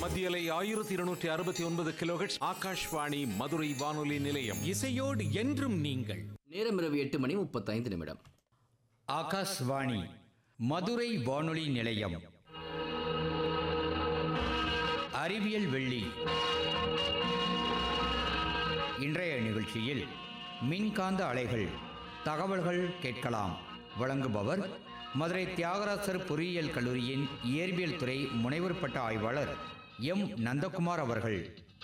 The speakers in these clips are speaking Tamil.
மத்தியலை ஆயிரத்தி இருநூற்றி அறுபத்தி ஒன்பது கிலோஹெட்ஸ் ஆகாஷ்வாணி மதுரை வானொலி நிலையம் இசையோடு என்றும் நீங்கள் நேரம் இரவு எட்டு மணி முப்பத்தைந்து நிமிடம் ஆகாஷ்வாணி மதுரை வானொலி நிலையம் அறிவியல் வெள்ளி இன்றைய நிகழ்ச்சியில் மின்காந்த அலைகள் தகவல்கள் கேட்கலாம் வழங்குபவர் மதுரை தியாகராசர் பொறியியல் கல்லூரியின் இயற்பியல் துறை முனைவர் பட்ட ஆய்வாளர் எம் நந்தகுமார் அவர்கள்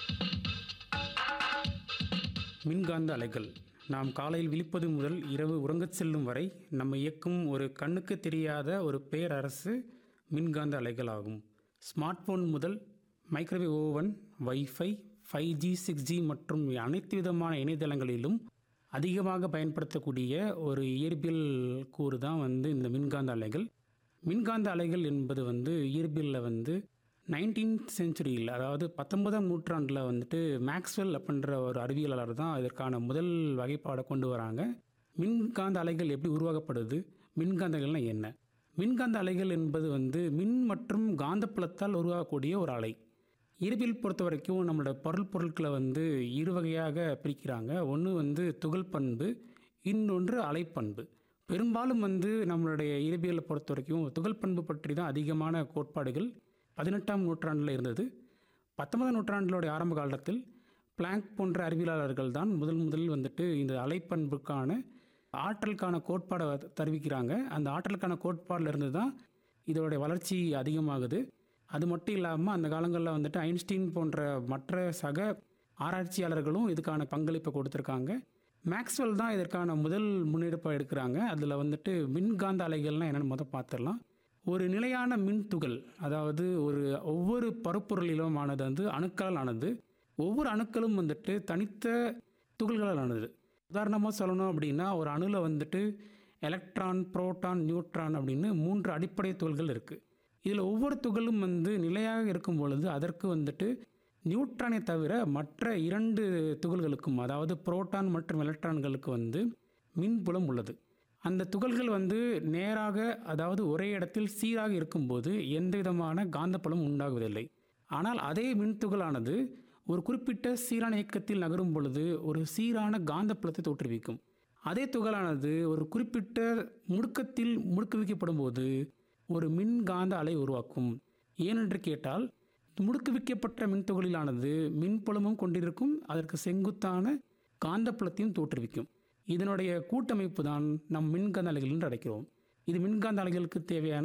மின்காந்த அலைகள் நாம் காலையில் விழிப்பது முதல் இரவு உறங்கச் செல்லும் வரை நம்ம இயக்கும் ஒரு கண்ணுக்கு தெரியாத ஒரு பேரரசு மின்காந்த அலைகள் ஆகும் ஸ்மார்ட் போன் முதல் microwave oven wifi five G six G மற்றும் அனைத்து விதமான இணையதளங்களிலும் அதிகமாக பயன்படுத்தக்கூடிய ஒரு இயற்பியல் கூறு தான் வந்து இந்த மின்காந்த அலைகள் மின்காந்த அலைகள் என்பது வந்து இயற்பியலில் வந்து நைன்டீன்த் செஞ்சுரியில் அதாவது பத்தொன்பதாம் நூற்றாண்டில் வந்துட்டு மேக்ஸ்வெல் அப்படின்ற ஒரு அறிவியலாளர் தான் இதற்கான முதல் வகைப்பாடை கொண்டு வராங்க மின்காந்த அலைகள் எப்படி உருவாக்கப்படுது மின்காந்தங்கள்னால் என்ன மின்காந்த அலைகள் என்பது வந்து மின் மற்றும் காந்தப்புலத்தால் உருவாகக்கூடிய ஒரு அலை இயற்பியல் பொறுத்த வரைக்கும் நம்மளோட பொருள் பொருட்களை வந்து இரு வகையாக பிரிக்கிறாங்க ஒன்று வந்து துகள் பண்பு இன்னொன்று அலைப்பண்பு பெரும்பாலும் வந்து நம்மளுடைய இயற்பியலை பொறுத்த வரைக்கும் துகள் பண்பு பற்றி தான் அதிகமான கோட்பாடுகள் பதினெட்டாம் நூற்றாண்டில் இருந்தது பத்தொன்பதாம் நூற்றாண்டினுடைய ஆரம்ப காலத்தில் பிளாங்க் போன்ற அறிவியலாளர்கள் தான் முதல் முதலில் வந்துட்டு இந்த அலைப்பண்புக்கான ஆற்றலுக்கான கோட்பாடை தெரிவிக்கிறாங்க அந்த ஆற்றலுக்கான கோட்பாடில் இருந்து தான் இதோடைய வளர்ச்சி அதிகமாகுது அது மட்டும் இல்லாமல் அந்த காலங்களில் வந்துட்டு ஐன்ஸ்டீன் போன்ற மற்ற சக ஆராய்ச்சியாளர்களும் இதுக்கான பங்களிப்பை கொடுத்துருக்காங்க மேக்ஸ்வெல் தான் இதற்கான முதல் முன்னெடுப்பை எடுக்கிறாங்க அதில் வந்துட்டு மின்காந்த அலைகள்லாம் என்னென்னு முதல் பார்த்துடலாம் ஒரு நிலையான மின் துகள் அதாவது ஒரு ஒவ்வொரு பருப்பொருளிலும் ஆனது வந்து அணுக்களால் ஆனது ஒவ்வொரு அணுக்களும் வந்துட்டு தனித்த துகள்களால் ஆனது உதாரணமாக சொல்லணும் அப்படின்னா ஒரு அணுவில் வந்துட்டு எலக்ட்ரான் புரோட்டான் நியூட்ரான் அப்படின்னு மூன்று அடிப்படை துகள்கள் இருக்குது இதில் ஒவ்வொரு துகளும் வந்து நிலையாக இருக்கும் பொழுது அதற்கு வந்துட்டு நியூட்ரானை தவிர மற்ற இரண்டு துகள்களுக்கும் அதாவது புரோட்டான் மற்றும் எலக்ட்ரான்களுக்கு வந்து மின்புலம் உள்ளது அந்த துகள்கள் வந்து நேராக அதாவது ஒரே இடத்தில் சீராக இருக்கும்போது எந்த விதமான காந்தப்புலம் உண்டாகுவதில்லை ஆனால் அதே மின்துகளானது ஒரு குறிப்பிட்ட சீரான இயக்கத்தில் நகரும் பொழுது ஒரு சீரான காந்தப்புலத்தை தோற்றுவிக்கும் அதே துகளானது ஒரு குறிப்பிட்ட முடுக்கத்தில் முடுக்குவிக்கப்படும் போது ஒரு மின்காந்த அலை உருவாக்கும் ஏனென்று கேட்டால் முடுக்குவிக்கப்பட்ட மின்துகளிலானது மின்புலமும் கொண்டிருக்கும் அதற்கு செங்குத்தான காந்தப்புலத்தையும் தோற்றுவிக்கும் இதனுடைய கூட்டமைப்பு தான் நம் மின்காந்த அலைகள் என்று அழைக்கிறோம் இது மின்காந்த அலைகளுக்கு தேவையான